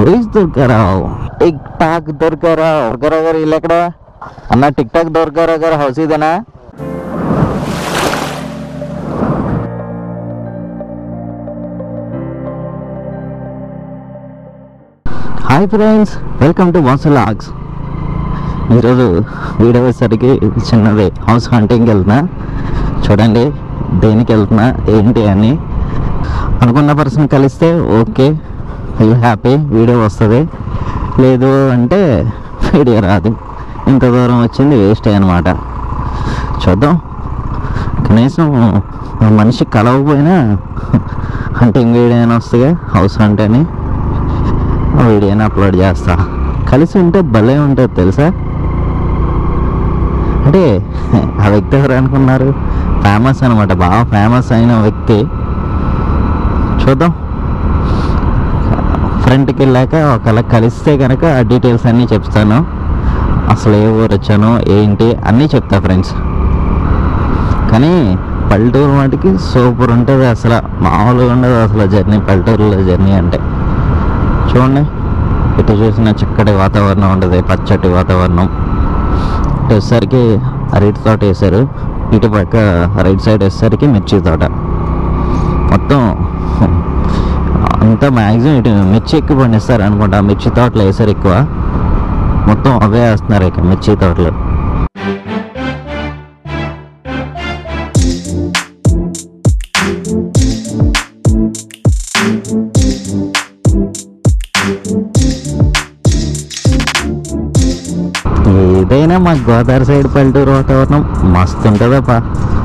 Who is Durgarao TikTok Durgarao Durgarao garu ఇల్లు ఎక్కడ అన్న tick TikTok Durgarao garu house ఇదేనా hi friends welcome to Vasu vlogs ఈరోజు వీడియో వచ్చేసరికి చిన్నది హౌస్ హంటింగ్కి వెళ్తున్నా చూడండి దేనికి వెళ్తున్నా ఏంటి అని అనుకున్న పర్సన్ కలిస్తే ఓకే ఫుల్ హ్యాపీ వీడియో వస్తుంది లేదు అంటే వీడియో రాదు ఇంత దూరం వచ్చింది వేస్ట్ అనమాట చూద్దాం కనీసం ఆ మనిషి కలవకపోయినా హంటింగ్ వీడియో అయినా వస్తుంది హౌస్ హంట్ అని ఆ వీడియోని అప్లోడ్ చేస్తా కలిసి ఉంటే భలే ఉంటుంది తెలుసా అంటే ఆ వ్యక్తి ఎవరు అనుకున్నారు ఫేమస్ అనమాట బాగా ఫేమస్ అయిన వ్యక్తి చూద్దాం ఫ్రంట్కి వెళ్ళాక ఒకవేళ కలిస్తే కనుక ఆ డీటెయిల్స్ అన్నీ చెప్తాను అసలు ఏ ఊరు వచ్చాను ఏంటి అన్నీ చెప్తా ఫ్రెండ్స్ కానీ పల్లెటూరు వాటికి సూపర్ ఉంటుంది అసలు మామూలుగా ఉండదు అసలు జర్నీ పల్లెటూరులో జర్నీ అంటే చూడండి ఇటు చూసిన చక్కటి వాతావరణం ఉంటుంది పచ్చటి వాతావరణం ఇటు వచ్చేసరికి అరటి తోట వేశారు ఇటు పక్క రైట్ సైడ్ వచ్చేసరికి మిర్చి తోట మొత్తం అంతా మ్యాక్సిమం ఇటు మిర్చి ఎక్కువ పండిస్తారు అనుకుంటా మిర్చి తోటలు వేసారు ఎక్కువ మొత్తం అవే వేస్తున్నారు ఇక మిర్చి తోటలు ఏదైనా మా గోదావరి సైడ్ పల్లెటూరు వాతావరణం మస్తు ఉంటుందప్పా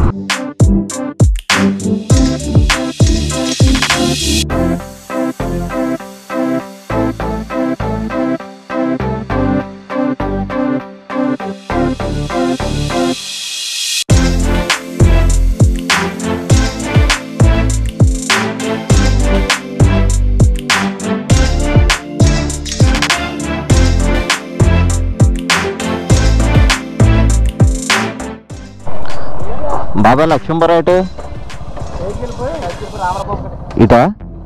బాబా లక్ష్మీపురం ఎటు ఇటా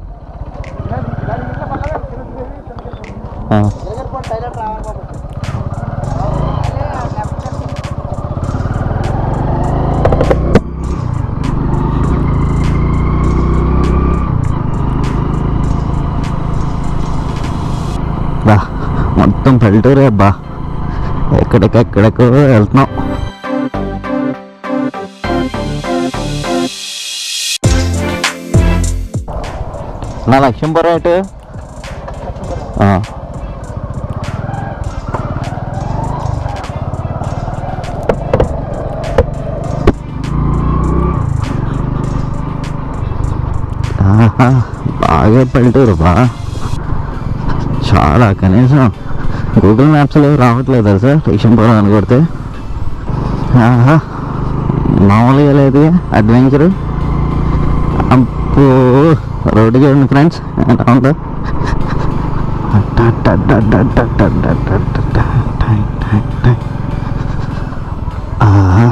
ఆ. బా మొత్తం పల్లెటూరే అబ్బా ఎక్కడికెక్కడికో వెళ్తున్నాం నా లక్ష్మీపురం ఎటు ఆ. ఆహా, బాగా పల్లెటూరు బా చాలా కనీసం గూగుల్ మ్యాప్స్లో రావట్లేదు సార్ లక్ష్మీపురం అని కొడితే ఆహా మామూలుగా లేదు అడ్వెంచరు అబ్బో రోడ్డు చూడండి ఫ్రెండ్స్ ఎలా ఉందో ఆహా.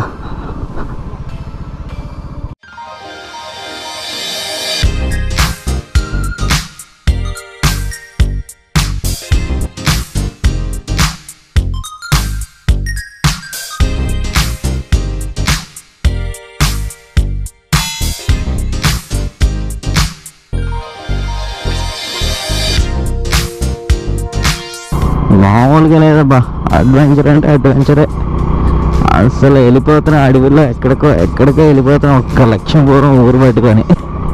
మామూలుగా లేదబ్బా అడ్వెంచర్ అంటే అడ్వెంచరే అసలు వెళ్ళిపోతున్నా అడవిలో ఎక్కడికో ఎక్కడికో వెళ్ళిపోతున్నా ఒక్క లక్ష్యం పూర్వం ఊరు పట్టుకొని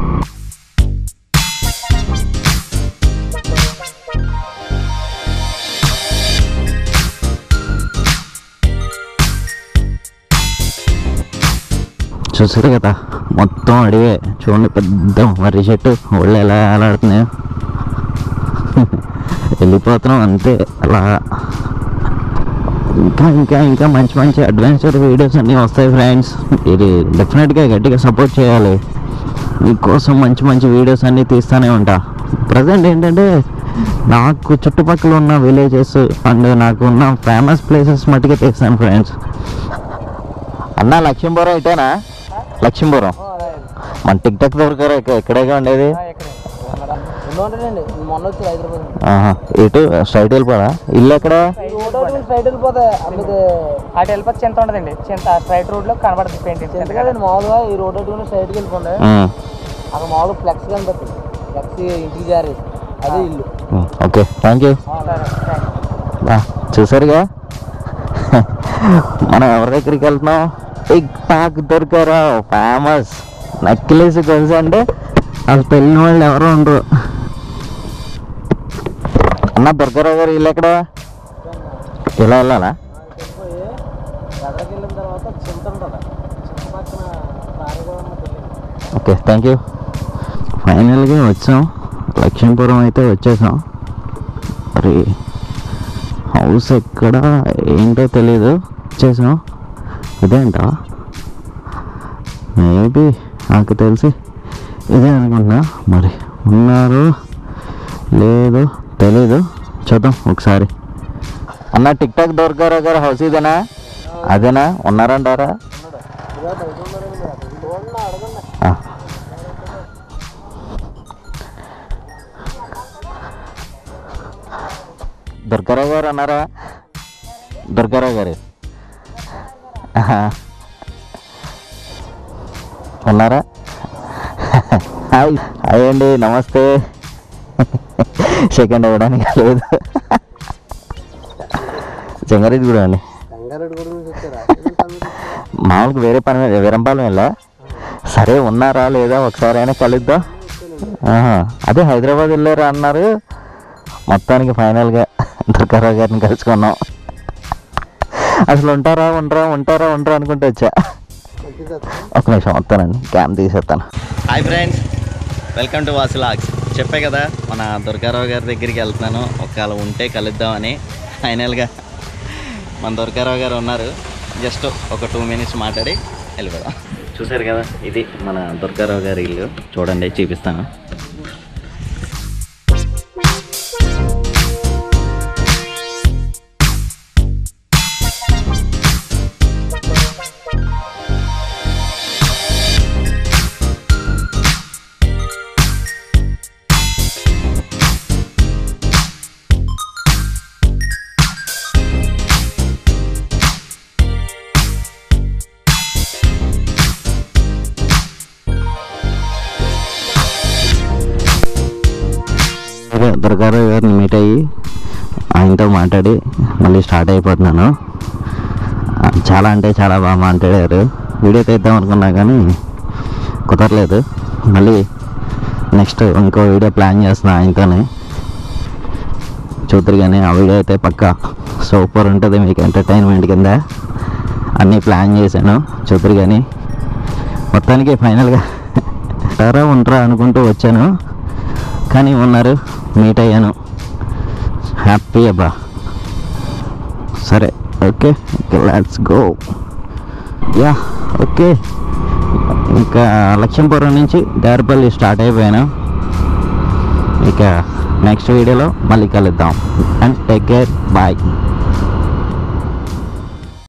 చూసారు కదా మొత్తం అడిగే చూడండి పెద్ద మర్రి చెట్టు ఒళ్ళు ఎలా ఎలాడుతున్నాయో వెళ్ళిపోతున్నాం అంతే అలా ఇంకా ఇంకా ఇంకా మంచి మంచి అడ్వెంచర్ వీడియోస్ అన్నీ వస్తాయి ఫ్రెండ్స్ మీరు డెఫినెట్గా గట్టిగా సపోర్ట్ చేయాలి మీకోసం మంచి మంచి వీడియోస్ అన్నీ తీస్తూనే ఉంటా ప్రజెంట్ ఏంటంటే నాకు చుట్టుపక్కల ఉన్న విలేజెస్ అండ్ నాకు ఉన్న ఫేమస్ ప్లేసెస్ మట్టుకే తీస్తాను ఫ్రెండ్స్ అన్న లక్ష్మీపురం ఇటేనా లక్ష్మీపురం మన టిక్ టాక్ దొరకరు ఎక్కడేగా ఉండేది రెండు వందలండి మొన్న వచ్చి హైదరాబాద్ ఆహా ఎటు స్ట్రైట్ వెళ్ళిపోదా ఇల్లు ఎక్కడ రోడ్ స్ట్రైట్ వెళ్ళిపోతాయి అమ్మితే అటు వెళ్ళిపోతే చింత ఉండదండి చింత స్ట్రైట్ రోడ్ లో కనబడుతుంది పెయింటింగ్ చింత కదండి మామూలుగా ఈ రోడ్ అటు స్ట్రైట్కి వెళ్ళిపోండి ఉమ్, అక్కడ మామూలుగా ఫ్లెక్స్ కనబడుతుంది ఫ్లెక్స్ ఇంటికి జారేసి అదే ఇల్లు ఉమ్, ఓకే థ్యాంక్ యూ బా చూసారుగా మనం ఎవరి దగ్గరికి వెళ్తున్నాం బిగ్ పాక్ దొరికారా ఫేమస్ నక్కిలేసి తెలుసు అంటే అసలు తెలియని వాళ్ళు ఎవరు ఉండరు అన్న దొరకరావు గారు ఇల్లు ఎక్కడ ఇలా వెళ్ళాలా వెళ్ళిపోయి ఎక్కడికి వెళ్ళిన తర్వాత చింత ఉంటుంది చింత పక్కన Rayagudem building okay thank you ఫైనల్గా వచ్చాం లక్ష్మీపురం అయితే వచ్చేసాం మరి హౌస్ ఎక్కడ ఏంటో తెలీదు వచ్చేసాం ఇదేంట మేబీ నాకు తెలిసి ఇదే అనుకుంటున్నా మరి ఉన్నారు లేదు తెలీదు చూద్దాం ఒకసారి అన్న టిక్ టాక్ దొరకారా గారు హౌస్ ఇదేనా అదేనా ఉన్నారంటారా ఆ. దుర్గారావు గారు అన్నారా దుర్గారావు గారు ఆహా. ఉన్నారా హాయ్ హాయ్ అండి నమస్తే సెకండ్ అవ్వడానికి లేదు చెంగారెడ్డి కూడా అండి రంగారెడ్డి కూడా నుంచి వచ్చారా మామూలుగా వేరే పని మీద వీరంపాలెం వెళ్ళా సరే ఉన్నారా లేదా ఒకసారి అయినా కలుద్దాం ఆహా. అదే హైదరాబాద్ వెళ్ళారు అన్నారు మొత్తానికి ఫైనల్గా దుర్గారావు గారిని కలుసుకున్నాం అసలు ఉంటారా ఉండరా ఉంటారా ఉండరా అనుకుంటే వచ్చా ఒక నిమిషం వస్తానండి క్యామ్ తీసేస్తాను hi friends welcome to Vasu vlogs చెప్పే కదా మన దుర్గారావు గారి దగ్గరికి వెళ్తున్నాను ఒకవేళ ఉంటే కలుద్దామని ఫైనల్గా మన దుర్గారావు గారు ఉన్నారు జస్ట్ ఒక టూ మినిట్స్ మాట్లాడి వెళ్ళిపోదాం చూసారు కదా ఇది మన దుర్గారావు గారి ఇల్లు చూడండి చూపిస్తాను అదే దుర్గారావు గారిని మీట్ అయ్యి ఆయనతో మాట్లాడి మళ్ళీ స్టార్ట్ అయిపోతున్నాను ఆ, చాలా అంటే చాలా బాగా మాట్లాడారు వీడియో తీద్దాం అనుకున్నా కానీ కుదరలేదు మళ్ళీ నెక్స్ట్ ఇంకో వీడియో ప్లాన్ చేస్తున్నా ఆయనతోనే చూద్దరు కానీ ఆ వీడియో అయితే పక్కా సూపర్ ఉంటుంది మీకు ఎంటర్టైన్మెంట్ కింద అన్నీ ప్లాన్ చేశాను చూద్దరు కానీ మొత్తానికి ఫైనల్గా ఉంటారా ఉంటారా అనుకుంటూ వచ్చాను కానీ ఉన్నారు మీట్ అయ్యాను హ్యాపీ అబ్బా సరే okay let's go yeah okay ఇంకా లక్ష్మీపురం నుంచి దారిపల్లి స్టార్ట్ అయిపోయాను ఇక నెక్స్ట్ వీడియోలో మళ్ళీ కలుద్దాం అండ్ టేక్ కేర్ బాయ్